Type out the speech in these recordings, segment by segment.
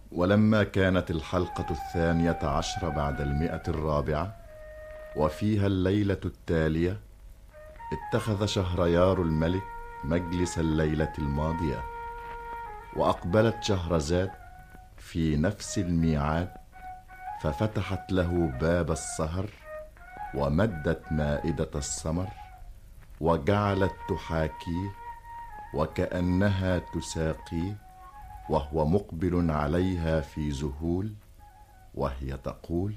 ولما كانت الحلقة الثانية عشر بعد المئة الرابعة وفيها الليلة التالية اتخذ شهريار الملك مجلس الليلة الماضية وأقبلت شهرزاد في نفس الميعاد ففتحت له باب السهر ومدت مائدة السمر وجعلت تحاكيه وكأنها تساقيه وهو مقبل عليها في ذهول وهي تقول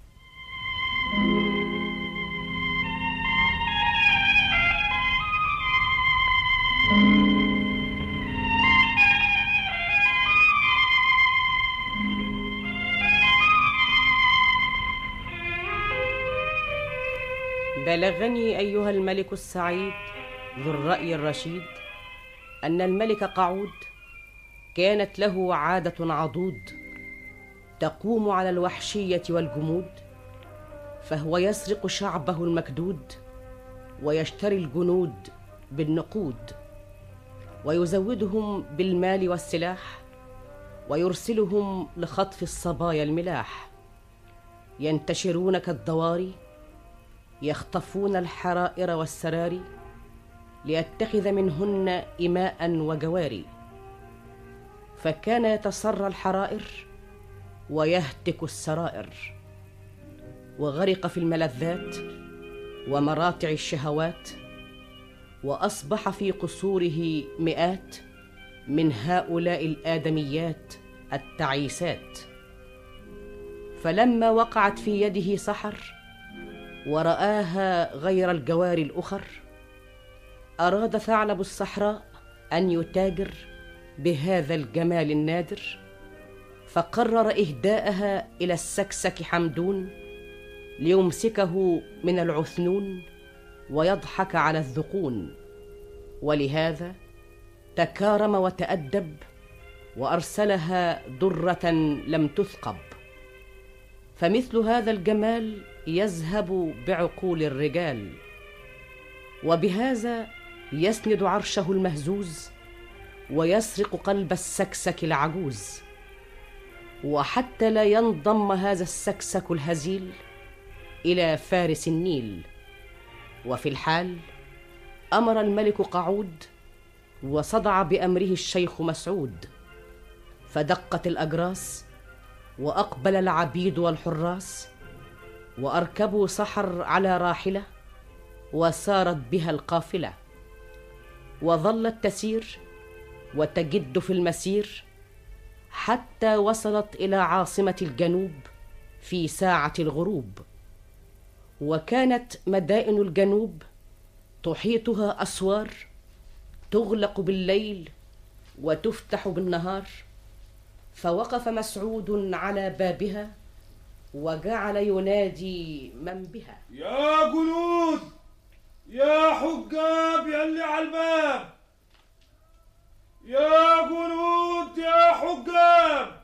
بلغني ايها الملك السعيد ذو الراي الرشيد ان الملك قعود كانت له عاده عضود تقوم على الوحشيه والجمود فهو يسرق شعبه المكدود ويشتري الجنود بالنقود ويزودهم بالمال والسلاح ويرسلهم لخطف الصبايا الملاح ينتشرون كالضواري يخطفون الحرائر والسراري ليتخذ منهن إماء وجواري فكان يتسرى الحرائر ويهتك السرائر وغرق في الملذات ومراتع الشهوات واصبح في قصوره مئات من هؤلاء الادميات التعيسات فلما وقعت في يده سحر ورآها غير الجوار الأخر أراد ثعلب الصحراء أن يتاجر بهذا الجمال النادر فقرر إهداءها إلى السكسك حمدون ليمسكه من العثنون ويضحك على الذقون ولهذا تكارم وتأدب وأرسلها درة لم تثقب فمثل هذا الجمال يذهب بعقول الرجال وبهذا يسند عرشه المهزوز ويسرق قلب السكسك العجوز وحتى لا ينضم هذا السكسك الهزيل الى فارس النيل وفي الحال امر الملك قعود وصدع بامره الشيخ مسعود فدقت الاجراس واقبل العبيد والحراس واركبوا سحر على راحله وسارت بها القافله وظلت تسير وتجد في المسير حتى وصلت الى عاصمه الجنوب في ساعه الغروب وكانت مدائن الجنوب تحيطها اسوار تغلق بالليل وتفتح بالنهار فوقف مسعود على بابها وجعل ينادي من بها يا جنود يا حجاب يلي على الباب يا جنود يا حجاب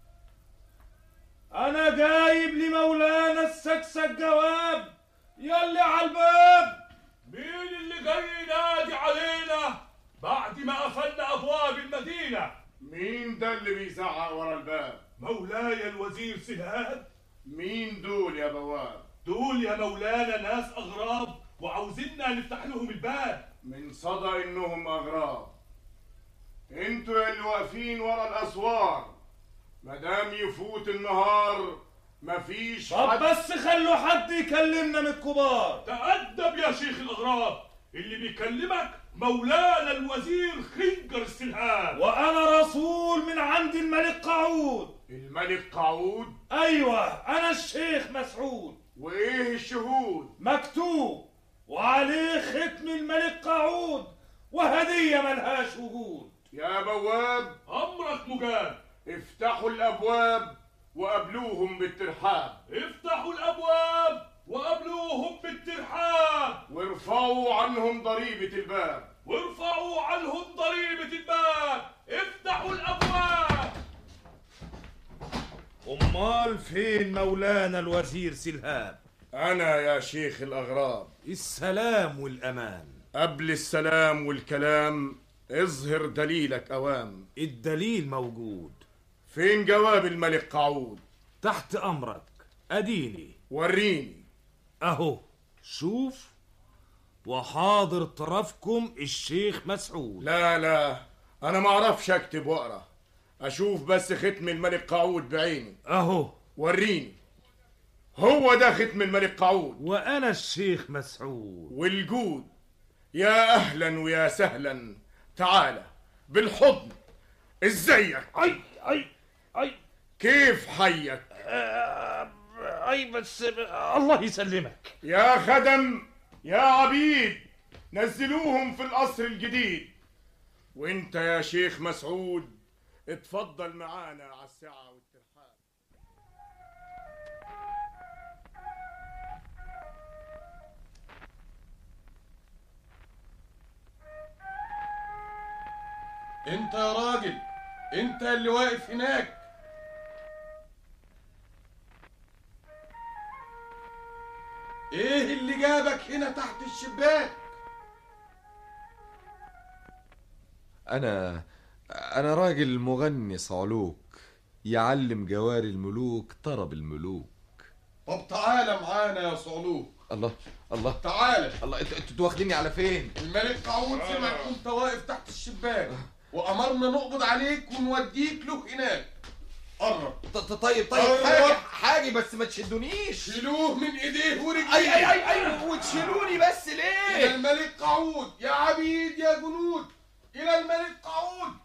انا جايب لمولانا السكسك جواب يلي على الباب مين اللي جاي ينادي علينا بعد ما قفلنا ابواب المدينه مين ده اللي بيزعق ورا الباب مولاي الوزير سهاد مين دول يا بواب دول يا مولانا ناس اغراب وعاوزيننا نفتح لهم الباب من صدى انهم اغراب انتوا يا اللي واقفين ورا الاسوار مدام يفوت النهار مفيش طب حد بس خلوا حد يكلمنا من الكبار تأدب يا شيخ الاغراب اللي بيكلمك مولانا الوزير خنجر السلهاب وانا رسول من عند الملك قعود الملك قعود ايوه انا الشيخ مسعود وايه الشهود مكتوب وعليه ختم الملك قعود وهديه ملهاش وجود يا بواب امرك مجاب افتحوا الابواب وقابلوهم بالترحاب افتحوا الابواب وقابلوهم بالترحاب وارفعوا عنهم ضريبة الباب وارفعوا عنهم ضريبة الباب افتحوا الابواب امال فين مولانا الوزير سلهاب أنا يا شيخ الأغراب السلام والامان قبل السلام والكلام اظهر دليلك أوام الدليل موجود فين جواب الملك قعود تحت امرك اديني وريني اهو شوف وحاضر طرفكم الشيخ مسعود لا لا انا ما اعرفش اكتب واقرا اشوف بس ختم الملك قعود بعيني اهو وريني هو ده ختم الملك قعود وانا الشيخ مسعود والجود يا اهلا ويا سهلا تعالى بالحضن ازيك اي اي اي كيف حيك اي بس الله يسلمك يا خدم يا عبيد نزلوهم في القصر الجديد وانت يا شيخ مسعود اتفضل معانا على الساعة والترحاب انت يا راجل انت اللي واقف هناك ايه اللي جابك هنا تحت الشباك أنا أنا راجل مغني صعلوك يعلم جواري الملوك طرب الملوك طب تعالى معانا يا صعلوك الله الله تعالى الله انتوا انتوا واخديني على فين؟ الملك قعود سمعك وانت واقف تحت الشباك وامرنا نقبض عليك ونوديك له هناك قرب ط- ط- طيب طيب أيوة. حاجة حاجة بس ما تشدونيش شيلوه من ايديه ورجليه اي اي اي اي وتشيلوني بس الى ليه؟ الملك قعود يا عبيد يا جنود الى الملك قعود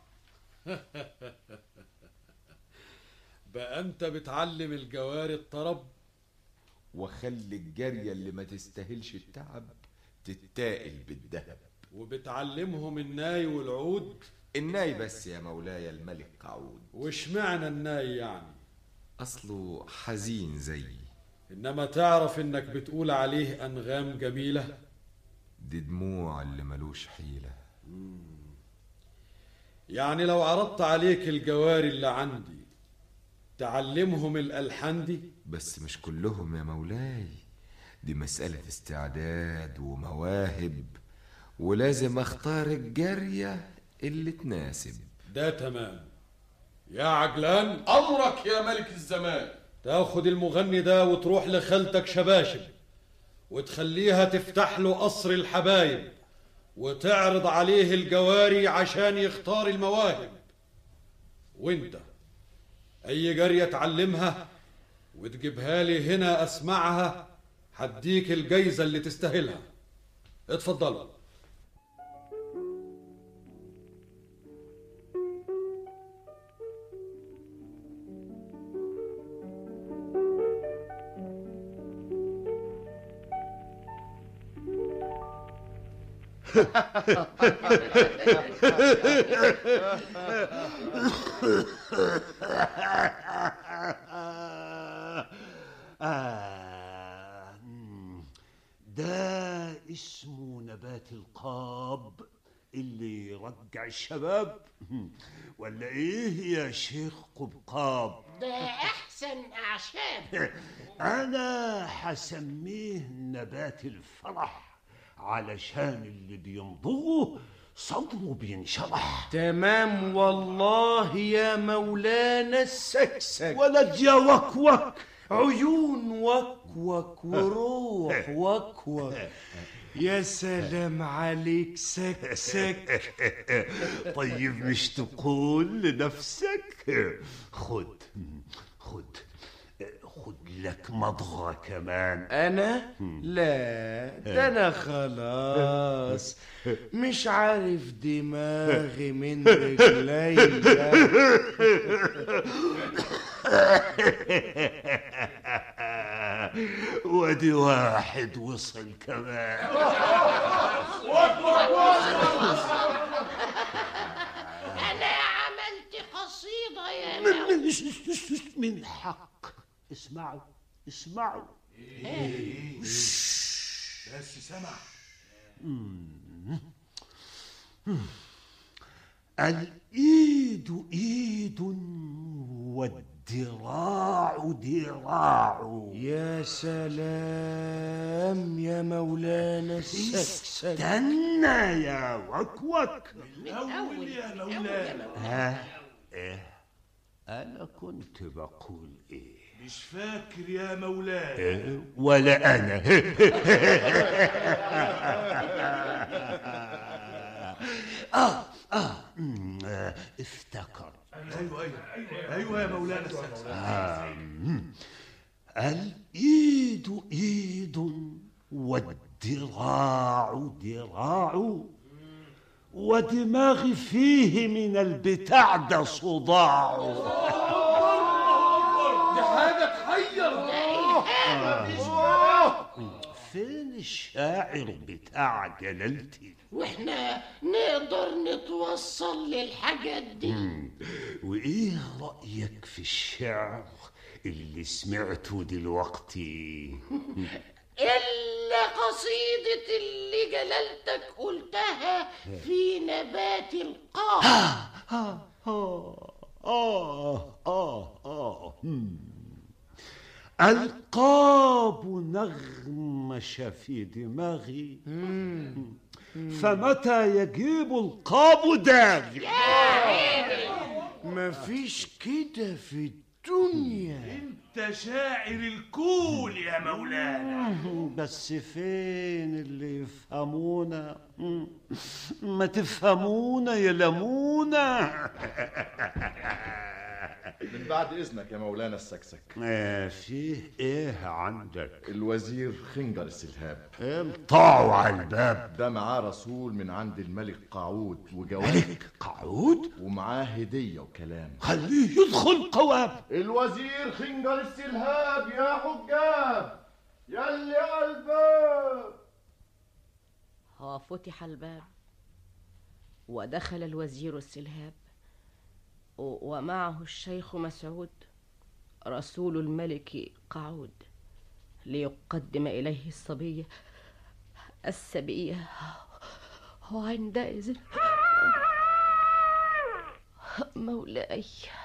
بقى انت بتعلم الجواري الطرب وخلي الجارية اللي ما تستاهلش التعب تتاقل بالذهب وبتعلمهم الناي والعود الناي بس يا مولاي الملك قعود واشمعنى الناي يعني أصله حزين زيي انما تعرف انك بتقول عليه انغام جميله دي دموع اللي ملوش حيلة يعني لو عرضت عليك الجواري اللي عندي تعلمهم الالحان دي بس مش كلهم يا مولاي دي مسألة استعداد ومواهب ولازم اختار الجارية اللي تناسب ده تمام يا عجلان امرك يا ملك الزمان تاخد المغني ده وتروح لخالتك شباشب وتخليها تفتح له قصر الحبايب وتعرض عليه الجواري عشان يختار المواهب وانت اي جارية تعلمها وتجيبها لي هنا اسمعها هديك الجايزة اللي تستاهلها اتفضلوا آه مم. ده اسمه نبات القاب اللي يرجع الشباب ولا ايه يا شيخ قبقاب ده احسن اعشاب انا حسميه نبات الفرح علشان اللي بيمضغه صدره بينشرح تمام والله يا مولانا السكسك ولد يا وكوك عيون وكوك وروح وكوك يا سلام عليك سكسك طيب مش تقول لنفسك خد خد خد لك مضغة كمان انا لا ده انا خلاص مش عارف دماغي من رجليا ودي واحد وصل كمان انا عملت قصيده يا من, مولانا من, من حق اسمعوا اسمعوا بس سمع الإيد إيد والذراع ذراع يا سلام يا مولانا السكسك استنى يا وكوك من اول يا مولانا ها إيه أنا كنت بقول إيه مش فاكر يا مولاي إيه؟ ولا أنا آه آه أمم، آه، افتكر ايوه ايوه ايوه يا مولانا السكسك آه، أمم. الإيد إيد والذراع ذراع ودماغي فيه من البتاع ده صداع دي حاجه تحير فين الشاعر بتاع جلالتي واحنا نقدر نتوصل للحاجات دي وإيه رأيك في الشعر اللي سمعته دلوقتي إلا قصيدة اللي جلالتك قلتها في نبات القاف آه آه آه آه آه هم. القاب نغمش في دماغي فمتى يجيب القاب داغي مفيش كده في الدنيا انت شاعر الكون يا مولانا بس فين اللي يفهمونا ما تفهمونا يا لمونا من بعد إذنك يا مولانا السكسك آه، فيه ايه عندك الوزير خنجر السلهاب الطاعوا على الباب ده معاه رسول من عند الملك قاعود وجواب ملك قعود ومعاه هدية وكلام خليه يدخل قواب الوزير خنجر السلهاب يا حجاب يلي قلبك وفتح الباب ودخل الوزير السلهاب و- ومعه الشيخ مسعود رسول الملك قعود ليقدم إليه الصبية السبية وعندئذ مولاي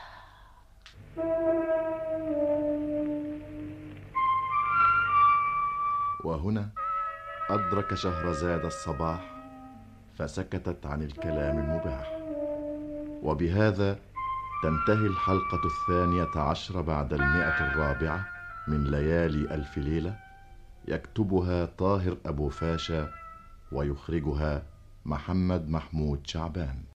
وهنا أدرك شهرزاد الصباح فسكتت عن الكلام المباح وبهذا تنتهي الحلقة الثانية عشر بعد المئة الرابعة من ليالي ألف ليلة يكتبها طاهر أبو فاشا ويخرجها محمد محمود شعبان